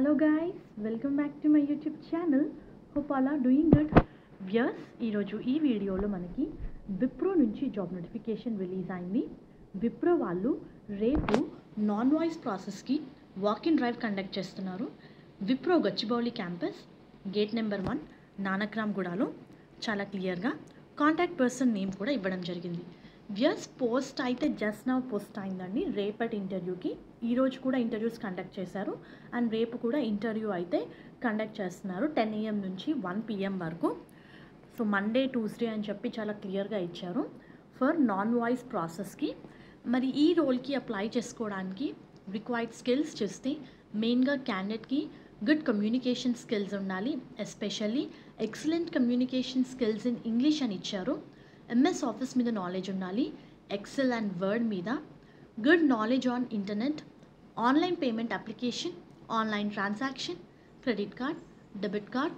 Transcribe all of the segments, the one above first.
hello guys welcome back to my YouTube channel hope all are doing good views ఈరోజు ఈ వీడియోలో మనకి విప్రో నుంచి జాబ్ నోటిఫికేషన్ రిలీజ్ అయింది విప్రో వాళ్ళు రేపు నాన్ వాయిస్ ప్రాసెస్కి వాక్ ఇన్ డ్రైవ్ కండక్ట్ చేస్తున్నారు Wipro Gachibowli campus gate number one Nanakram గూడలో చాలా క్లియర్గా కాంటాక్ట్ పర్సన్ నేమ్ కూడా ఇవ్వడం జరిగింది వ్యస్ పోస్ట్ అయితే జస్ట్ నవ్ పోస్ట్ అయిందండి రేపటి ఇంటర్వ్యూకి ఈరోజు కూడా ఇంటర్వ్యూస్ కండక్ట్ చేశారు అండ్ రేపు కూడా ఇంటర్వ్యూ అయితే కండక్ట్ చేస్తున్నారు టెన్ ఏఎం నుంచి వన్ పిఎం వరకు సో మండే ట్యూస్డే అని చెప్పి చాలా క్లియర్గా ఇచ్చారు ఫర్ నాన్ వాయిస్ ప్రాసెస్కి మరి ఈ రోల్కి అప్లై చేసుకోవడానికి రిక్వైర్డ్ స్కిల్స్ చూస్తే మెయిన్గా క్యాండిడేట్కి గుడ్ కమ్యూనికేషన్ స్కిల్స్ ఉండాలి especially excellent communication skills in English అని ఇచ్చారు ఎంఎస్ ఆఫీస్ మీద నాలెడ్జ్ ఉండాలి ఎక్సెల్ అండ్ వర్డ్ మీద good knowledge on internet online payment application online transaction credit card debit card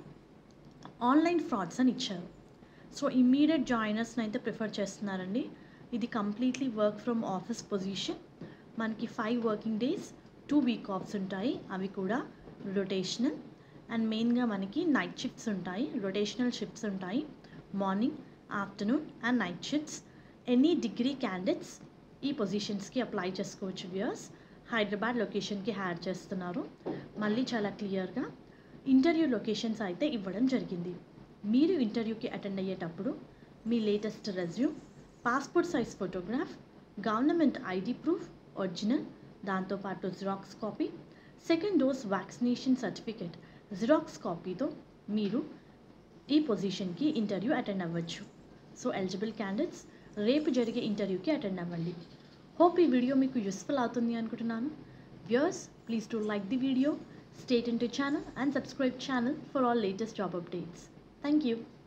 online frauds అని ఇచ్చారు సో ఇమ్మీడియట్ జాయినర్స్ని అయితే ప్రిఫర్ చేస్తున్నారండి ఇది completely work from office position మనకి five working days two week offs ఉంటాయి అవి కూడా రొటేషనల్ అండ్ మెయిన్గా మనకి నైట్ షిఫ్ట్స్ ఉంటాయి రొటేషనల్ షిఫ్ట్స్ ఉంటాయి morning afternoon and night shifts any degree candidates ఈ పొజిషన్స్కి అప్లై చేసుకోవచ్చు వ్యూయర్స్ హైదరాబాద్ లొకేషన్కి హ్యాడ్ చేస్తున్నారు మళ్ళీ చాలా క్లియర్గా ఇంటర్వ్యూ లొకేషన్స్ అయితే ఇవ్వడం జరిగింది మీరు ఇంటర్వ్యూకి అటెండ్ అయ్యేటప్పుడు మీ latest resume passport size photograph government ID proof original దాంతోపాటు xerox copy second dose vaccination certificate xerox కాపీతో మీరు ఈ పొజిషన్కి ఇంటర్వ్యూ అటెండ్ అవ్వచ్చు సో ఎలిజిబుల్ క్యాండిడేట్స్ రేపు జరిగే ఇంటర్వ్యూకి అటెండ్ అవ్వండి హోప్ ఈ వీడియో మీకు యూస్ఫుల్ అవుతుంది అనుకుంటున్నాను viewers please to like the video state in to channel and subscribe channel for all latest job updates thank you